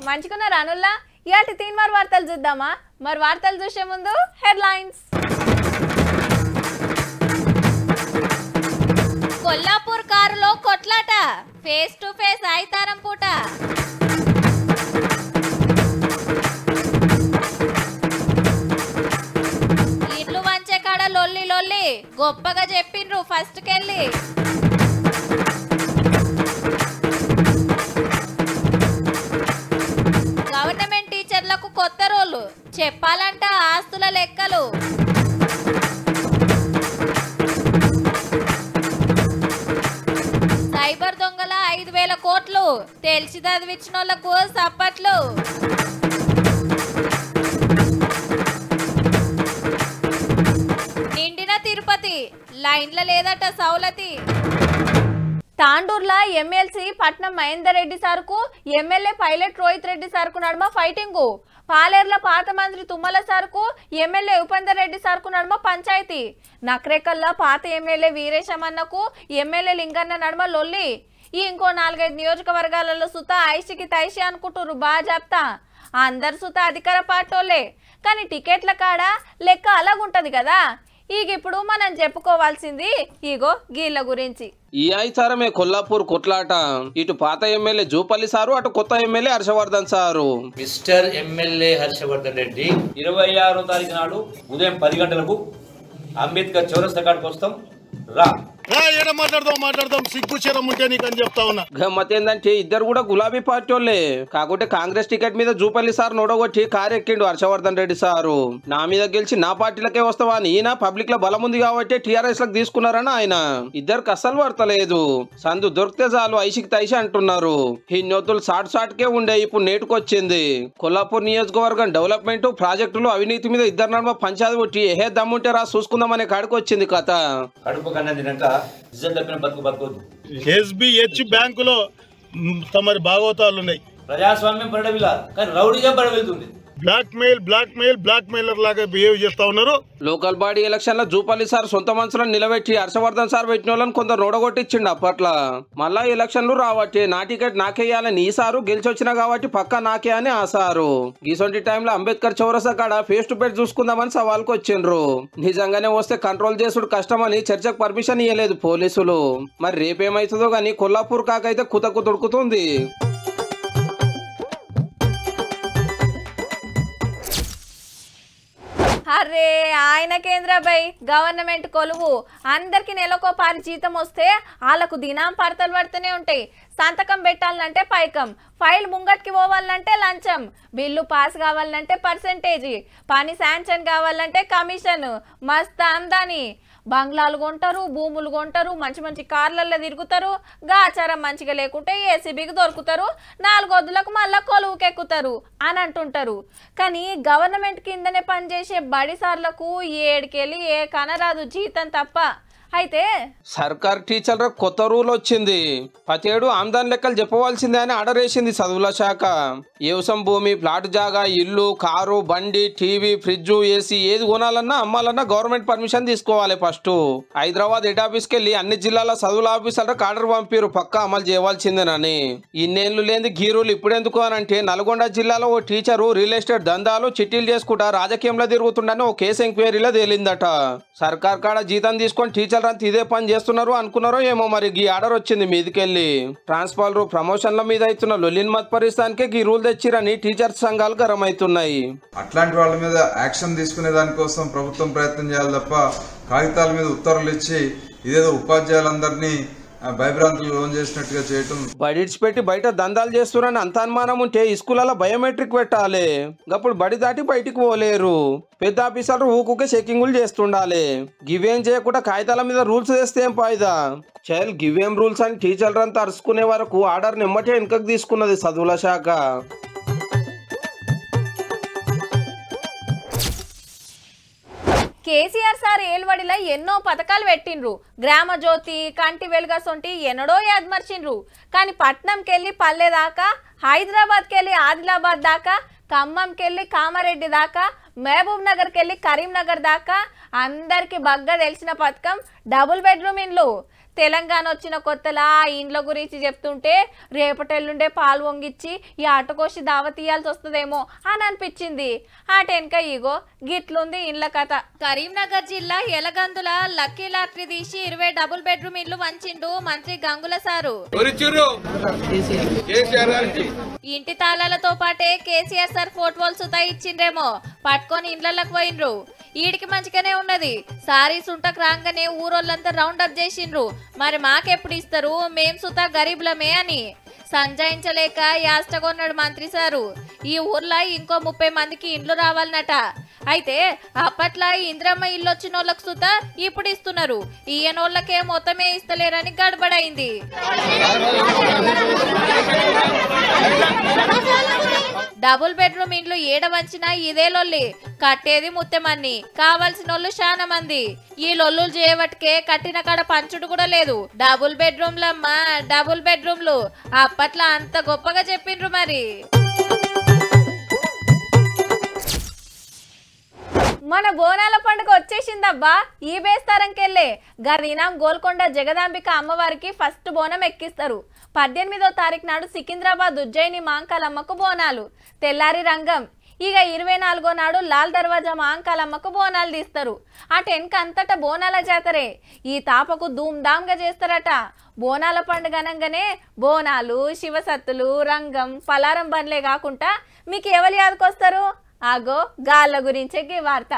మంచిగున్న రానుల్లా ఇయాటి తీన్ మరి వార్తలు చూద్దామా మరి వార్తలు చూసే ముందు హెడ్లైన్స్ కొల్లాపూర్ కారులో కొట్లాట ఫేస్ టు ఫేస్ ఐతారం పూట ఇల్లు వంచే కాడ లొల్లి లొల్లి గొప్పగా చెప్పిండ్రు ఫస్ట్ కెళ్ళి గవర్నమెంట్ టీచర్లకు కొత్త రోలు చెప్పాలంట ఆస్తుల లెక్కలు సైబర్ దొంగల ఐదు వేల కోట్లు తెలిసి చదివించిన వాళ్ళకు సప్పట్లు నిండిన తిరుపతి లైన్ల లేదట సౌలతి తాండూర్లా ఎమ్మెల్సీ పట్నం మహేందర్ రెడ్డి సార్కు ఎమ్మెల్యే పైలట్ రోహిత్ రెడ్డి సార్కు నడుమ ఫైటింగు పాలేర్ల పాత మంత్రి తుమ్మల సార్కు ఎమ్మెల్యే ఉపేందర్ రెడ్డి సార్కు నడుమ పంచాయతీ నక్రేకల్లా పాత ఎమ్మెల్యే వీరేశమన్నకు ఎమ్మెల్యే లింగన్న నడుమ లొల్లి ఈ ఇంకో నాలుగైదు నియోజకవర్గాలలో సుత ఐషికి తైషి అనుకుంటున్నారు బాగా చెప్తా అందరు సుత అధికార పార్టోలే కానీ టికెట్ల కాడ లెక్క అలాగుంటది కదా ఈగ ఇప్పుడు మనం చెప్పుకోవాల్సింది ఇగో గీళ్ళ గురించి ఈ ఐచారమే కొల్లాపూర్ కొట్లాట ఇటు పాత ఎమ్మెల్యే జూపల్లి సారు అటు కొత్త MLA Harshavardhan sir mister MLA Harshavardhan Reddy ఇరవై ఆరో తారీఖు నాడు ఉదయం పది గంటలకు అంబేద్కర్ చౌరస్తా కాడికి వస్తాం రా రా, ఏడ మాట్లాడదాం మాట్లాడదాం సిగ్గు చీరం ఉంటే నీకు అని చెప్తా ఉన్నా గమ్మత్ ఏందంటే ఇద్దరు కూడా గులాబీ పార్టీ వాళ్ళే కాకుంటే కాంగ్రెస్ టికెట్ మీద జూపల్లి సార్ నొడగొట్టి కారు ఎక్కిండు హర్షవర్ధన్ రెడ్డి సారు నా మీద గెలిచి నా పార్టీలకే వస్తావా అని ఈయన పబ్లిక్ లో బలం ఉంది కాబట్టి టీఆర్ఎస్ లకు తీసుకున్నారని ఆయన ఇద్దరికి అస్సలు పడతలేదు సందు దొరికితే చాలు ఐసికి తైసి అంటున్నారు ఈ నోతులు సాట్ సాట్ కే ఉండే ఇప్పుడు నేటుకొచ్చింది కొల్లాపూర్ నియోజకవర్గం డెవలప్మెంట్ ప్రాజెక్టులు అవినీతి మీద ఇద్దరు నడుమ పంచాయతీ కొట్టి ఏ దమ్ముంటే రా చూసుకుందామనే కాడికి వచ్చింది కథ కడుపు కన్నా తినక ఇజ్జత్ తప్పిన బతుకు బతుకోద్దు ఎస్బిహెచ్ బ్యాంకులో మ్, తమరి భాగవతాలు ఉన్నాయి ప్రజాస్వామ్యం పడవిలా కానీ రౌడీగా పడ వెళ్తుంది blackmail blackmail blackmailer లాగా బిహేవ్ చేస్తా ఉన్నారు లోకల్ బాడీ ఎలక్షన్ లో జూపల్లి సార్ సొంత మనుషులను నిలబెట్టి హర్షవర్ధన్ సార్ పెట్టిన వాళ్ళని కొందరు నొడగొట్టించిండు అప్పట్లో మళ్ళా ఎలక్షన్లు రావట్టి నా టికెట్ నాకేయాలని ఈ సారు గెలిచి వచ్చినా కాబట్టి పక్కా నాకే అని ఆ సారు ఇసొంటి టైంలో అంబేద్కర్ చౌరసా కాడ ఫేస్ టు ఫేస్ చూసుకుందామని సవాల్కి వచ్చిండ్రు నిజంగానే వస్తే కంట్రోల్ చేసుడు కష్టమని చర్చకు పర్మిషన్ ఇవ్వలేదు పోలీసులు మరి రేపేమైతుందో గానీ కొల్లాపూర్ కాకైతే కుతకు తొడుకుతుంది అరే ఆయన కేంద్రపై గవర్నమెంట్ కొలువు అందరికి నెలకో పారి జీతం వస్తే వాళ్ళకు దినాం పడతలు పడుతూనే ఉంటాయి సంతకం పెట్టాలంటే పైకం ఫైల్ ముంగట్కి పోవాలంటే లంచం బిల్లు పాస్ కావాలంటే పర్సంటేజీ పని శాంక్షన్ కావాలంటే కమిషన్ మస్త్ అందాని బంగ్లాలు కొంటారు భూములు కొంటారు మంచి మంచి కార్లలో తిరుగుతారు గాచారం మంచిగా లేకుంటే ఏసీబీకి దొరుకుతారు నాలుగొద్దులకు మళ్ళా కొలువుకెక్కుతారు అని అంటుంటారు కానీ గవర్నమెంట్ కిందనే పనిచేసే బడిసార్లకు ఏడుకెళ్ళి ఏ కనరాదు జీతం తప్ప అయితే సర్కార్ టీచర్లకు కొత్త రూల్ వచ్చింది ప్రతేడు ఆమ్దాన్ లెక్కలు చెప్పవలసిందే అని ఆర్డర్ వేసింది చదువుల శాఖ వ్యవసాయం భూమి ప్లాట్ జాగా ఇల్లు కారు బండి టీవీ ఫ్రిడ్జ్ ఏసీ ఏది కొనాలన్నా అమ్మాలన్నా గవర్నమెంట్ పర్మిషన్ తీసుకోవాలి ఫస్ట్ హైదరాబాద్ హెడ్ ఆఫీస్కి వెళ్ళి అన్ని జిల్లాల చదువుల ఆఫీసర్లకు ఆర్డర్ పంపిరు పక్కా అమలు చేయవలసిందేనని ఇన్నేళ్లు లేని గీరులు ఇప్పుడెందుకు అని అంటే నల్గొండ జిల్లాలో ఓ టీచరు రియల్ ఎస్టేట్ దందాలు చిట్టీలు చేసుకుంటా రాజకీయంలో తిరుగుతుండని ఓ కేసు ఎంక్వైరీలో తేలిందట సర్కార్ కాడ జీతం తీసుకొని టీచర్ అంతా ఇదే పని చేస్తున్నారు అనుకున్నారో ఏమో మరి ఈ ఆర్డర్ వచ్చింది మీదికెళ్ళి ట్రాన్స్ఫాలర్ ప్రమోషన్ల మీద అవుతున్న లొల్లిన్ మత్పరిస్తానికే ఈ రూల్ తెచ్చిరని టీచర్స్ సంఘాలు గరం అవుతున్నాయి అట్లాంటి వాళ్ళ మీద యాక్షన్ తీసుకునే దానికోసం ప్రభుత్వం ప్రయత్నం చేయాలి తప్ప కాగితాల మీద ఉత్తర్వులు ఇచ్చి ఇదేదో ఉపాధ్యాయులందరినీ ఆ, భయభ్రాంతులు లోన్ చేసినట్టుగా చేయటం బడి ఇడిచిపెట్టి బయట దందాలు చేస్తున్నారని అంత అనుమానం ఉంటే ఈ స్కూళ్ళలో బయోమెట్రిక్ పెట్టాలి అప్పుడు బడి దాటి బయటికి పోలేరు పెద్ద ఆఫీసర్లు ఊకుకే చెకింగులు చేస్తుండాలి గివేం చేయకుండా కాగితాల మీద రూల్స్ చేస్తే ఏం ఫాయిదా చైల్ గివేం రూల్స్ అని టీచర్లు అంతా అరుచుకునే వరకు ఆర్డర్ నిమ్మటే వెనుకకు తీసుకున్నది చదువుల శాఖ కేసీఆర్ సార్ ఏలువడిలో ఎన్నో పథకాలు పెట్టిండ్రు గ్రామ జ్యోతి కంటి వెలుగా సొంటి ఎన్నడో యాద్మర్చిండ్రు కానీ పట్నంకెళ్ళి పల్లె దాకా హైదరాబాద్కి వెళ్ళి ఆదిలాబాద్ దాకా ఖమ్మంకి వెళ్ళి కామారెడ్డి దాకా మహబూబ్ నగర్కి వెళ్ళి కరీంనగర్ దాకా అందరికి బగ్గా తెలిసిన పథకం డబుల్ బెడ్రూమ్ ఇండ్లు తెలంగాణ వచ్చిన కొత్తలా ఆ ఇండ్ల గురించి చెప్తుంటే రేపటెల్లుండే పాలు వంగిచ్చి ఈ ఆటకోసి దావ తీయాల్సి వస్తుందేమో అని అనిపించింది ఆ టెన్క ఇగో గిట్లుంది ఇండ్ల కథ కరీంనగర్ జిల్లా ఎలగందుల లక్కీ లాటరీ తీసి ఇరవై డబుల్ బెడ్రూమ్ ఇల్లు వంచిండు మంత్రి గంగుల సారు ఇంటి తాళాలతో పాటే కేసీఆర్ సార్ ఫోటోలు సుతా ఇచ్చిండ్రేమో పట్టుకొని ఇండ్లకి పోయిండ్రు ఈడికి మంచిగానే ఉన్నది సారీస్ ఉంటకు రాగానే ఊరోళ్ళంతా రౌండ్ అప్ చేసిండ్రు మరి మాకెప్పుడు ఇస్తారు మేం సుతా గరీబులమే అని సంజాయించలేక యాస్టగొన్నాడు మంత్రి సారు ఈ ఊర్లో ఇంకో ముప్పై మందికి ఇండ్లు రావాలన్నట అయితే అప్పట్లో ఇంద్రమ్మ ఇల్లు వచ్చిన వాళ్ళకి సుత ఇప్పుడు ఇస్తున్నారు ఈయనోళ్ళకే మొత్తమే ఇస్తలేరని గడబడైంది డబుల్ బెడ్రూమ్ ఇండ్లు ఏడ వంచినా ఇదే లొల్లి కట్టేది ముత్తెమన్ని కావాల్సిన వాళ్ళు చాలా మంది ఈ లొల్లులు చేయబట్టుకే కట్టిన కాడ పంచుడు కూడా లేదు డబుల్ బెడ్రూమ్లమ్మా డబుల్ బెడ్రూమ్లు అప్పట్లో అంత గొప్పగా చెప్పిండ్రు మరి మన బోనాల పండుగ వచ్చేసిందబ్బా ఈ బేస్తారంకెళ్ళే గదినాం గోల్కొండ జగదాంబిక అమ్మవారికి ఫస్ట్ బోనం ఎక్కిస్తారు పద్దెనిమిదో తారీఖు నాడు సికింద్రాబాద్ ఉజ్జయిని మాంకాలమ్మకు బోనాలు తెల్లారి రంగం ఇక ఇరవై నాలుగో నాడు లాల్ దర్వాజా మాంకాలమ్మకు బోనాలు తీస్తారు ఆ టెన్క్ అంతటా బోనాల జాతరే ఈ తాపకు ధూమ్ధామ్గా చేస్తారట బోనాల పండుగ అనగానే బోనాలు శివసత్తులు రంగం పలారం బండ్లే కాకుండా మీకు ఎవరు యాదకొస్తారు ఆగో గాళ్ళ గురించే గీ వార్త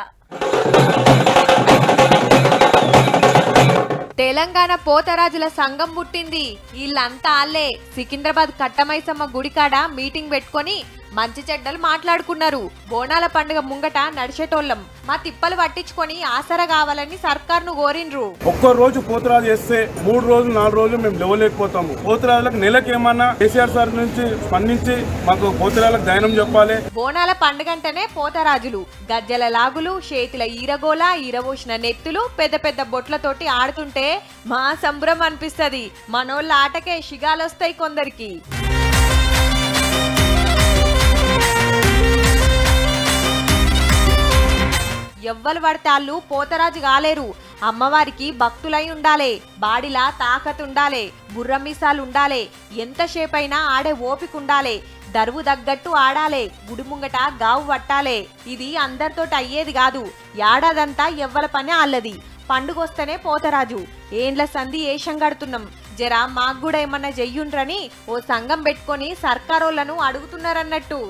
తెలంగాణ పోతరాజుల సంఘం పుట్టింది వీళ్ళంతా ఆల్లే సికింద్రాబాద్ కట్టమైసమ్మ గుడికాడ మీటింగ్ పెట్టుకొని మంచి చెడ్డలు మాట్లాడుకున్నారు బోనాల పండుగ ముంగట నడిచేటోళ్ళం మా తిప్పలు పట్టించుకొని ఆసరా కావాలని సర్కార్ను కోరిండ్రు ఒక్కో రోజు పోతురాజు చేస్తే మూడు రోజులు నాలుగు రోజులు మేము లేవలేకపోతాము పోతురాజులకు నెలకి ఏమన్నా కేసీఆర్ సార్ నుంచి స్పందించి మాకు పోతురాజులకు దయనం చెప్పాలి బోనాల పండుగంటేనే పోతరాజులు గజ్జల లాగులు చేతుల ఈరగోల ఈరవోసిన నెత్తులు పెద్ద పెద్ద బొట్లతోటి ఆడుతుంటే మా సంబరం అనిపిస్తది మనోళ్ళ ఆటకే షిగాలొస్తాయి కొందరికి ఎవ్వరు పడితే వాళ్ళు పోతరాజు కాలేరు అమ్మవారికి భక్తులై ఉండాలే బాడిలా తాకత్ ఉండాలే బుర్రమీసాలు ఉండాలే ఎంతసేపు అయినా ఆడే ఓపిక ఉండాలే దరువు తగ్గట్టు ఆడాలే గుడి ముంగట గావు పట్టాలే ఇది అందరితోటి అయ్యేది కాదు ఏడాదంతా ఎవ్వల పని ఆళ్ళది పండుగొస్తేనే పోతరాజు ఏండ్ల సంధి ఏషం కడుతున్నాం జరా మాకు కూడా ఏమన్నా చెయ్యుండ్రని ఓ సంఘం పెట్టుకొని సర్కారోళ్లను అడుగుతున్నారన్నట్టు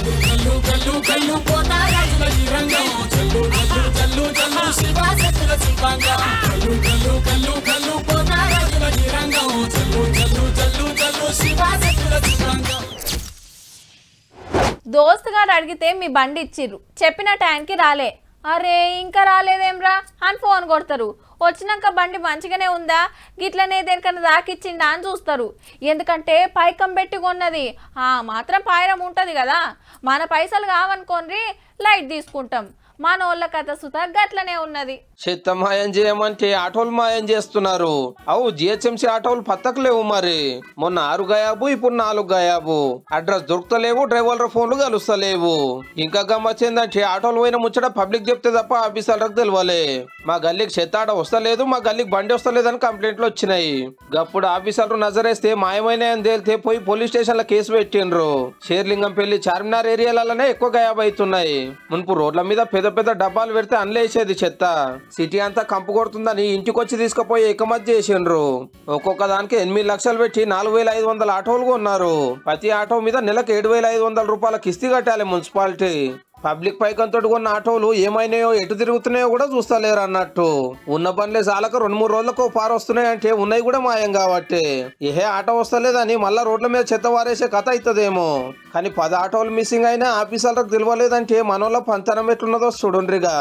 దోస్తుగాడు అడిగితే మీ బండి ఇచ్చిర్రు చెప్పిన టైంకి రాలే అరే ఇంకా రాలేదేమ్రా అని ఫోన్ కొడతారు వచ్చినాక బండి మంచిగానే ఉందా గిట్లనే దేనికన్నా దాకిచ్చిండా అని చూస్తారు ఎందుకంటే పైకం పెట్టి కొన్నది ఆ మాత్రం పాయరం ఉంటుంది కదా మన పైసలు కావనుకోండి లైట్ తీసుకుంటాం మన వాళ్ళ కథ సుత గట్లనే ఉన్నది చెత్త మాయం చేయమంటే ఆటోలు మాయం చేస్తున్నారు అవు జిహెచ్ఎంసీ ఆటోలు పత్తకలేవు మరి మొన్న ఆరు గయాబు ఇప్పుడు నాలుగు గయాబు అడ్రస్ దొరుకుతలేవు డ్రైవర్ల ఫోన్లు కలుస్తలేవు ఇంకా గమ్మచ్చిందంటే ఆటోలు పోయిన ముచ్చట పబ్లిక్ చెప్తే తప్ప ఆఫీసర్లకు తెలియలే మా గల్లీకి చెత్త ఆట వస్తలేదు మా గల్లీకి బండి వస్తలేదని కంప్లైంట్లు వచ్చినాయి గప్పుడు ఆఫీసర్లు నజరేస్తే మాయమైన అని తేలితే పోయి పోలీస్ స్టేషన్లో కేసు పెట్టిండ్రు షేర్లింగం పెళ్లి చార్మినార్ ఏరియాలలోనే ఎక్కువ గయాబ్ అవుతున్నాయి మున్పు రోడ్ల మీద పెద్ద పెద్ద డబ్బాలు పెడితే అన్లేసేది చెత్త సిటీ అంతా కంపు కొడుతుందని ఇంటికొచ్చి తీసుకుపోయి ఎకమతి చేసిండ్రు ఒక్కొక్క దానికి ఎనిమిది లక్షలు పెట్టి నాలుగు వేల ఐదు వందల ఆటోలు కొన్నారు ప్రతి ఆటో మీద నెలకు ఏడు వేల ఐదు వందల రూపాయల కిస్తీ కట్టాలి మున్సిపాలిటీ పబ్లిక్ పైకంతో కొన్న ఆటోలు ఏమైనాయో ఎటు తిరుగుతున్నాయో కూడా చూస్తలేరు అన్నట్టు ఉన్న పనులే చాలక రెండు మూడు రోజులకు పారు వస్తున్నాయి అంటే ఉన్నాయి కూడా మాయం కాబట్టి ఏహే ఆటో వస్తలేదని మళ్ళా రోడ్ల మీద చెత్త వారేసే కథ అవుతుందేమో కానీ పది ఆటోలు మిస్సింగ్ అయినా ఆఫీసర్లకు తెలియలేదంటే మనోళ్ళ పంతనం ఎట్లున్నదో చూడండిగా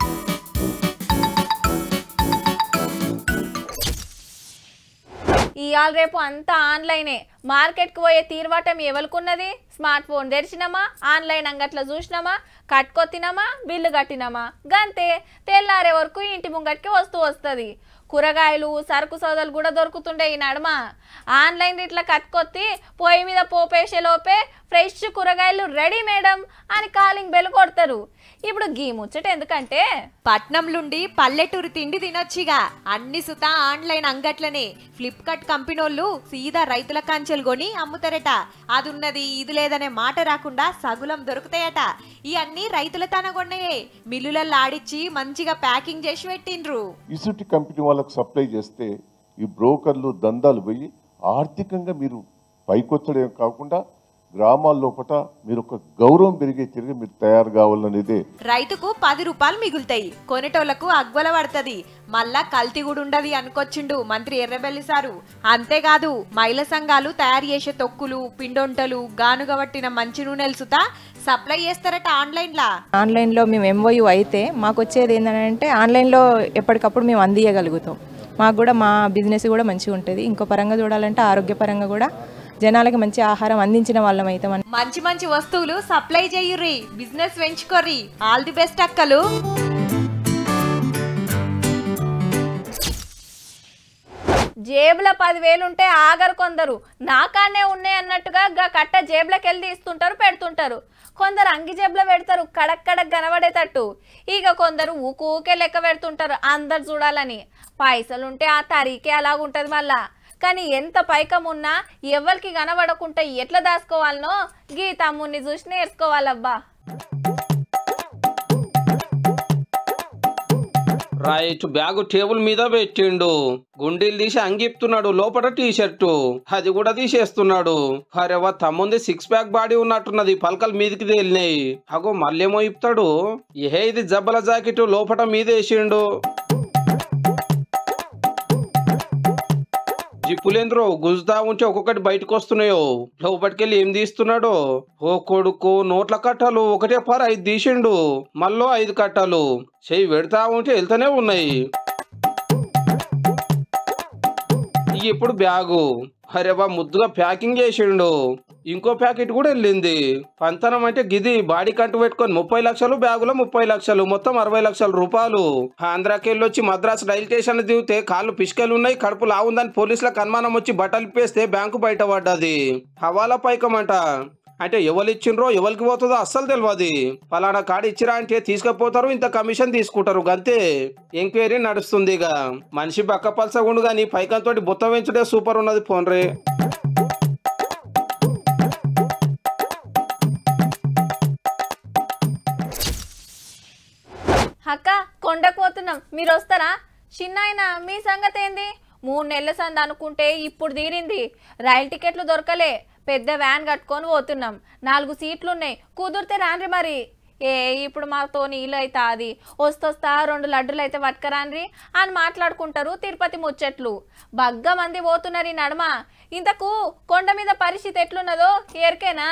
ఇవాళ రేపు అంతా ఆన్లైనే మార్కెట్కి పోయే తీర్వాటం ఎవరికున్నది స్మార్ట్ ఫోన్ తెరిచినామా ఆన్లైన్ అంగట్లో చూసినామా కట్టుకొత్తినామా బిల్లు కట్టినామా గంతే తెల్లారే వరకు ఇంటి ముంగటికి వస్తూ వస్తుంది కూరగాయలు సరుకు సోదలు కూడా దొరుకుతుండే ఈ నడుమ ఆన్లైన్ ఇట్లా కట్టుకొత్తి పొయ్యి మీద పోపేసే లోపే ఫ్రెష్ కూరగాయలు రెడీ మేడం అని కాలింగ్ బెల్ కొడతారు ఇప్పుడు గీ ముచ్చట ఎందుకంటే పట్నంలుండి పల్లెటూరు తిండి తినొచ్చిగా అన్ని సుత ఆన్లైన్ అంగట్లనే ఫ్లిప్కార్ట్ కంపెనోళ్ళు సీదా రైతుల కాంచెలు కొని అమ్ముతారట అది ఉన్నది ఇది లేదనే మాట రాకుండా సగులం దొరుకుతాయట ఇవన్నీ రైతుల తనగొన్నాయే మిల్లులలో ఆడిచ్చి మంచిగా ప్యాకింగ్ చేసి పెట్టిండ్రు ఇసుటి కంపెనీ వాళ్ళకు సప్లై చేస్తే ఈ బ్రోకర్లు దందాలు పోయి ఆర్థికంగా మీరు పైకొచ్చడం కాకుండా గ్రామాల లోపల మీరు ఒక గౌరవం పెరిగే తిరిగి మీరు తయారు కావాలనేదే రైతుకు పది రూపాయలు మిగులుతాయి కొనేటోళ్లకు అగ్వల పడుతుంది మళ్ళా కల్తీ కూడా ఉండదు అనుకొచ్చిండు మంత్రి ఎర్రబెల్లి సారు అంతేకాదు మహిళా సంఘాలు తయారు చేసే తొక్కులు పిండొంటలు గానుగబట్టిన మంచి నూనెలు సుతా సప్లై చేస్తారట ఆన్లైన్లా ఆన్లైన్లో మేము ఎంఓయూ అయితే మాకు వచ్చేది ఏంటంటే ఆన్లైన్లో ఎప్పటికప్పుడు మేము అందియగలుగుతాం మాకు కూడా మా బిజినెస్ కూడా మంచిగా ఉంటుంది ఇంకో పరంగా చూడాలంటే ఆరోగ్యపరంగా కూడా జనాలకి మంచి ఆహారం అందించిన వాళ్ళం అవుతాం మంచి మంచి వస్తువులు సప్లై చేయుర్రి బిజినెస్ పెంచుకోర్రి ఆల్ ది బెస్ట్ అక్కలు జేబుల పదివేలు ఉంటే ఆగరు కొందరు నాకానే ఉన్నాయి అన్నట్టుగా గా కట్ట జేబులకి వెళ్ళి తీస్తుంటారు పెడుతుంటారు కొందరు అంగి జేబులో పెడతారు కడక్ కడక్ కనబడేటట్టు ఇక కొందరు ఊకూకే లెక్క పెడుతుంటారు అందరు చూడాలని పైసలుంటే ఆ తరీకే అలాగుంటది మళ్ళా కానీ ఎంత పైకం ఉన్నా ఎవరికి కనబడకుంటే ఎట్లా దాచుకోవాలనో గీ తమ్ముడిని చూసి నేర్చుకోవాలబ్బా రైట్ బ్యాగు టేబుల్ మీద పెట్టిండు గుండీలు తీసి అంగిప్తున్నాడు లోపల టీ షర్టు అది కూడా తీసేస్తున్నాడు అరేవా తమ్ముంది సిక్స్ ప్యాక్ బాడీ ఉన్నట్టున్నది పలకలు మీదికి తేలినాయి అగో మళ్ళేమో ఇప్తాడు ఏ ఇది జబ్బల జాకెట్ లోపల మీద వేసిండు జిప్పులేంద్రో గుజుతా ఉంటే ఒక్కొక్కటి బయటకు వస్తున్నాయో లోపటికెళ్ళి ఏం తీస్తున్నాడో ఓ కొడుకు నోట్ల కట్టలు ఒకటే పార ఐదు తీసిండు మళ్ళీ ఐదు కట్టలు చెయ్యి పెడతా ఉంటే వెళ్తానే ఉన్నాయి ఇక ఇప్పుడు బ్యాగు అరేవా ముద్దుగా ప్యాకింగ్ చేసిండు ఇంకో ప్యాకెట్ కూడా వెళ్ళింది పంతనం అంటే గిది బాడీ కంటు పెట్టుకొని ముప్పై లక్షలు బ్యాగులో ముప్పై లక్షలు మొత్తం అరవై లక్షల రూపాయలు ఆంధ్రాకి వెళ్ళి వచ్చి మద్రాసు రైలు స్టేషన్ దిగితే కాళ్ళు పిష్కలు ఉన్నాయి కడుపు లావుందని పోలీసులకు అనుమానం వచ్చి బట్టలు ఇప్పేస్తే బ్యాంకు బయట పడ్డది హవాలా పైకమంట అంటే ఎవరు ఇచ్చిండ్రో ఎవరికి పోతుందో అస్సలు తెలియదు పలానా కాడ ఇచ్చిరా అంటే తీసుకుపోతారు ఇంత కమిషన్ తీసుకుంటారు గంతే ఎంక్వైరీ నడుస్తుంది ఇక మనిషి బక్క పలసగుండు కానీ పైకంతో బుత్త పెంచుడే సూపర్ ఉన్నది ఫోన్ రే అక్క కొండకు పోతున్నాం మీరు వస్తారా చిన్నాయన మీ సంగతి ఏంది మూడు నెలల సంది అనుకుంటే ఇప్పుడు తీరింది రైలు టికెట్లు దొరకలే పెద్ద వ్యాన్ కట్టుకొని పోతున్నాం నాలుగు సీట్లు ఉన్నాయి కుదిరితే రాన్రి మరి ఏ ఇప్పుడు మాతో నీళ్ళు అయితే అది వస్తొస్తా రెండు లడ్డులు అయితే పట్టుకరాన్రి అని మాట్లాడుకుంటారు తిరుపతి ముచ్చట్లు బగ్గ మంది పోతున్నారు ఈ నడమ ఇంతకు కొండ మీద పరిస్థితి ఎట్లున్నదో ఏరికేనా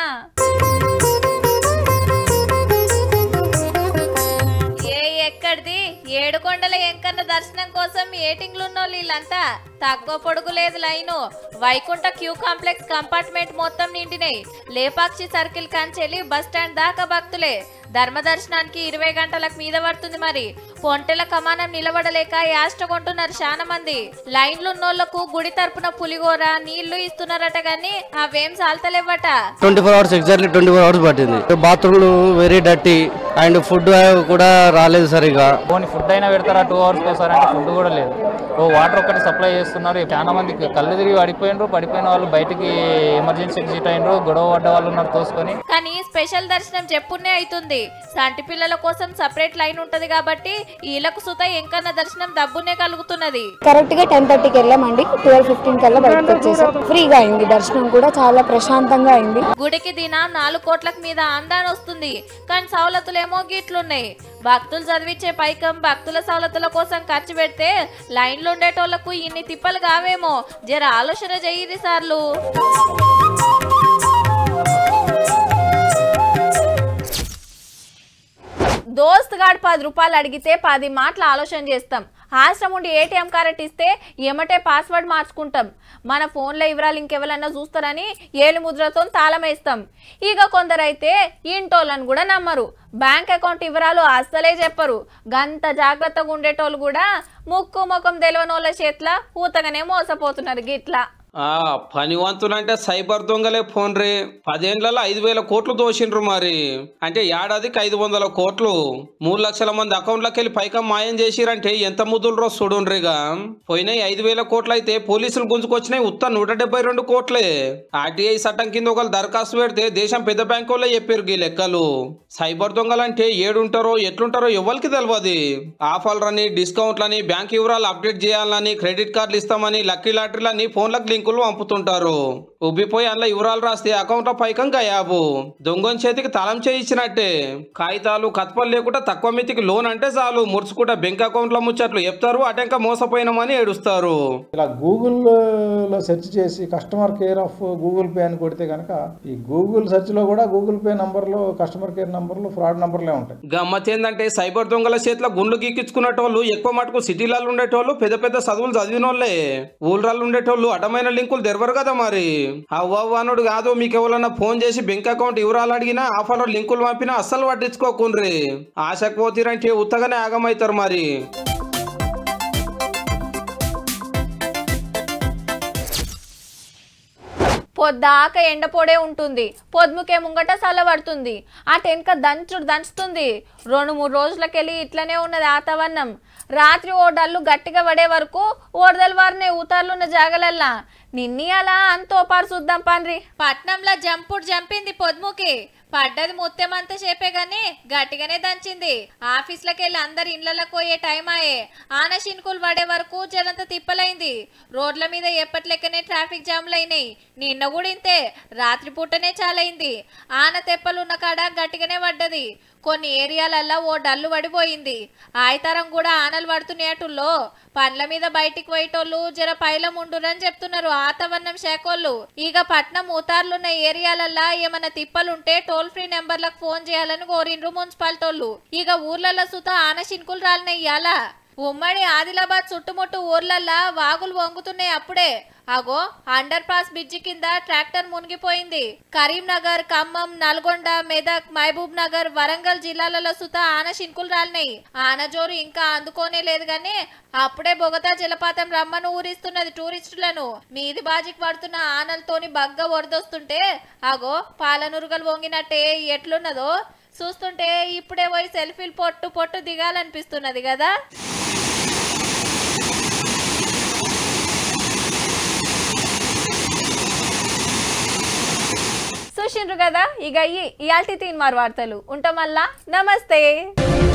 ఏ ఎక్కడిది ఏడుకొండల ఎంకన్న దర్శనం కోసం ఏటింగ్లు ఉన్నోళ్ళు వీళ్ళంతా తక్కువ పొడుగు లేదు line Vaikuntha queue complex compartment మొత్తం నిండినాయి లేపాక్షి సర్కిల్ కంచెలి బస్ స్టాండ్ దాకా భక్తులే ధర్మ దర్శనానికి ఇరవై గంటలకు మీద పడుతుంది మరి పొంటెల కమానం నిలబడలేక యాష్ట కొంటున్నారు చాలా మంది లైన్లు ఉన్నోళ్లకు గుడి తరపున పులిగోర నీళ్లు ఇస్తున్నారట గాని అవేం సాల్తలేవట twenty four hours exactly twenty four hours పట్టింది బాత్రూమ్లు వెరీ డర్టీ అండ్ ఫుడ్ కూడా రాలేదు సరిగా పోనీ ఫుడ్ అయినా పెడతారా టూ అవర్స్కి ఒకసారి అంటే ఫుడ్ కూడా లేదు ఓ వాటర్ ఒకటి సప్లై చేస్తున్నారు చాలా మంది కళ్ళు తిరిగి పడిపోయినరు పడిపోయిన వాళ్ళు బయటికి ఎమర్జెన్సీ ఎగ్జిట్ అయినరు గొడవ పడ్డ వాళ్ళు ఉన్నారు తోసుకొని కానీ స్పెషల్ దర్శనం చెప్పునే అవుతుంది సంటి పిల్లల కోసం సపరేట్ లైన్ ఉంటది కాబట్టి వీళ్ళకు సుత ఎంకన్న దర్శనం దబ్బునే కలుగుతున్నది కరెక్ట్ గా టెన్ థర్టీకి వెళ్ళామండి ట్వెల్వ్ ఫిఫ్టీన్ కల్లా బయటకు వచ్చేసాం ఫ్రీగా అయింది దర్శనం కూడా చాలా ప్రశాంతంగా అయింది గుడికి దిన నాలుగు కోట్లకు మీద ఆందాన్ వస్తుంది కానీ సవలతులేమో గిట్లున్నాయి భక్తులు చదివించే పైకం భక్తుల సవలతుల కోసం ఖర్చు పెడితే లైన్లో ఉండేటోళ్లకు ఇన్ని తిప్పలు కావేమో జర ఆలోచన చెయ్యి సార్లు దోస్త్ గాడు పది రూపాయలు అడిగితే పది మాటలు ఆలోచన చేస్తాం ఆశ్రమం ఉండి ఏటీఎం కార్డు ఇస్తే ఏమటే పాస్వర్డ్ మార్చుకుంటాం మన ఫోన్లో వివరాలు ఇంకెవరన్నా చూస్తారని ఏలు ముద్రతో తాళం వేస్తాం ఇక కొందరైతే ఇంటోళ్ళని కూడా నమ్మరు బ్యాంక్ అకౌంట్ వివరాలు అస్సలే చెప్పరు గంత జాగ్రత్తగా ఉండేటోళ్ళు కూడా ముక్కు ముఖం తెలియని వాళ్ళ చేతిలో ఊతగానే మోసపోతున్నారు గిట్లా ఆ పనివంతులంటే సైబర్ దొంగలే ఫోన్ రే పదేళ్లలో ఐదు వేల కోట్లు దోషిండ్రు మరి అంటే ఏడాదికి ఐదు వందల కోట్లు మూడు లక్షల మంది అకౌంట్లోకి వెళ్ళి పైకం మాయం చేసిరంటే ఎంత ముద్దులు రోజు చూడుండ్రిగా పోయినాయి ఐదు వేల కోట్లు అయితే పోలీసులు గుంజుకొచ్చినాయి ఉత్త నూట డెబ్బై రెండు కోట్లే ఆర్టీఐ చట్టం కింద ఒకళ్ళు దరఖాస్తు పెడితే దేశం పెద్ద బ్యాంకు వాళ్ళే చెప్పారు ఈ లెక్కలు సైబర్ దొంగలంటే ఏడుంటారో ఎట్లుంటారో ఎవరికి తెలియదు ఆఫర్లని డిస్కౌంట్లని బ్యాంక్ వివరాలు అప్డేట్ చేయాలని క్రెడిట్ కార్డులు ఇస్తామని లక్కీ లాటరీలని ఫోన్లకు లింకులు పంపుతుంటారు ఉబ్బిపోయి అందులో వివరాలు రాస్తే అకౌంట్ లో పైకం గయాబు దొంగని చేతికి తలం చేయించినట్టే కాగితాలు కత్పలు లేకుండా తక్కువ మితికి లోన్ అంటే చాలు ముడుచుకుంటే బెంక్ అకౌంట్ లో ముచ్చట్లు చెప్తారు అటెంక మోసపోయినామని ఏడుస్తారు ఇలా గూగుల్లో సెర్చ్ చేసి customer care of Google Pay అని కొడితే కనుక ఈ గూగుల్ సెర్చ్లో కూడా గూగుల్ పే నంబర్లు కస్టమర్ కేర్ నంబర్లు ఫ్రాడ్ నంబర్లే ఉంటాయి గమ్మత్ ఏంటంటే సైబర్ దొంగల చేతిలో గుండ్లు గీకించుకునేటోళ్ళు ఎక్కువ మటుకు సిటీలలో ఉండేటోళ్ళు పెద్ద పెద్ద చదువులు చదివినోళ్ళే ఊళ్ళల్లో ఉండేటోళ్ళు అడ్డమైన లింకులు తెరవరు కదా మరి అవ్వనుడు కాదు మీకు ఎవరన్నా ఫోన్ చేసి బెంక్ అకౌంట్ వివరాలు అడిగినా ఆఫర్లో లింకులు పంపినా అస్సలు పట్టించుకోకుండ్రి ఆశకు పోతీరంటే ఉత్తగానే ఆగమవుతారు మరి పొద్దాక ఎండపోడే ఉంటుంది పొద్దుకే ముంగట చల్లబడుతుంది ఆ టెన్క దంచుడు దంచుతుంది రెండు మూడు రోజులకెళ్ళి ఇట్లనే ఉన్నది వాతావరణం రాత్రి ఓ డల్లు గట్టిగా పడే వరకు ఓడదల వారినే ఊతార్లున్న జాగలల్లా నిన్ని అలా అంతో పారు చూద్దాం పండ్రి పట్నంలో జంపుడు జంపింది పొద్దుముకి పడ్డది ముత్యమంత సేపే గాని గట్టిగానే దంచింది ఆఫీస్లకి వెళ్ళి అందరు ఇండ్లకి పోయే టైం ఆయే ఆన షిన్కులు పడే వరకు జనంత తిప్పలైంది రోడ్ల మీద ఎప్పట్లెక్కనే ట్రాఫిక్ జామ్లు అయినాయి నిన్న కూడా ఇంతే రాత్రి పూటనే చాలైంది ఆన తెప్పలున్న కాడ గట్టిగానే పడ్డది కొన్ని ఏరియాలల్లో ఓ డల్లు పడిపోయింది ఆయతరం కూడా ఆనలు పడుతున్నాయటుల్లో పండ్ల మీద బయటికి పోయేటోళ్ళు జర పైలం ఉండురని చెప్తున్నారు వాతావరణం శాఖోళ్ళు ఇక పట్నం ఉతార్లున్న ఏరియాలల్లా ఏమన్నా తిప్పలుంటే టోల్ ఫ్రీ నెంబర్లకు ఫోన్ చేయాలని కోరిండ్రు మున్సిపాలిటోళ్ళు ఇక ఊర్లలో సుత ఆన షిన్కులు రాలినయ్యాలా ఉమ్మడి ఆదిలాబాద్ చుట్టుముట్టు ఊర్లల్లా వాగులు వంగుతున్నాయి అప్పుడే అగో అండర్ పాస్ బ్రిడ్జి కింద ట్రాక్టర్ మునిగిపోయింది కరీంనగర్ ఖమ్మం నల్గొండ మెదక్ మహబూబ్ నగర్ వరంగల్ జిల్లాలలో సుత ఆన షిన్కులు రాలినాయి ఆన జోరు ఇంకా అందుకోనే లేదు గాని అప్పుడే బొగతా జలపాతం రమ్మను ఊరిస్తున్నది టూరిస్టులను మీది బాజికి పడుతున్న ఆనలతోని బగ్గ వరదొస్తుంటే అగో పాలనురుగలు వంగినట్టే ఎట్లున్నదో చూస్తుంటే ఇప్పుడే పోయి సెల్ఫీలు పొట్టు పొట్టు దిగాలనిపిస్తున్నది కదా చూసిండ్రు కదా ఇక ఇయాల్టి తీన్ మారు వార్తలు ఉంటాం మళ్ళా నమస్తే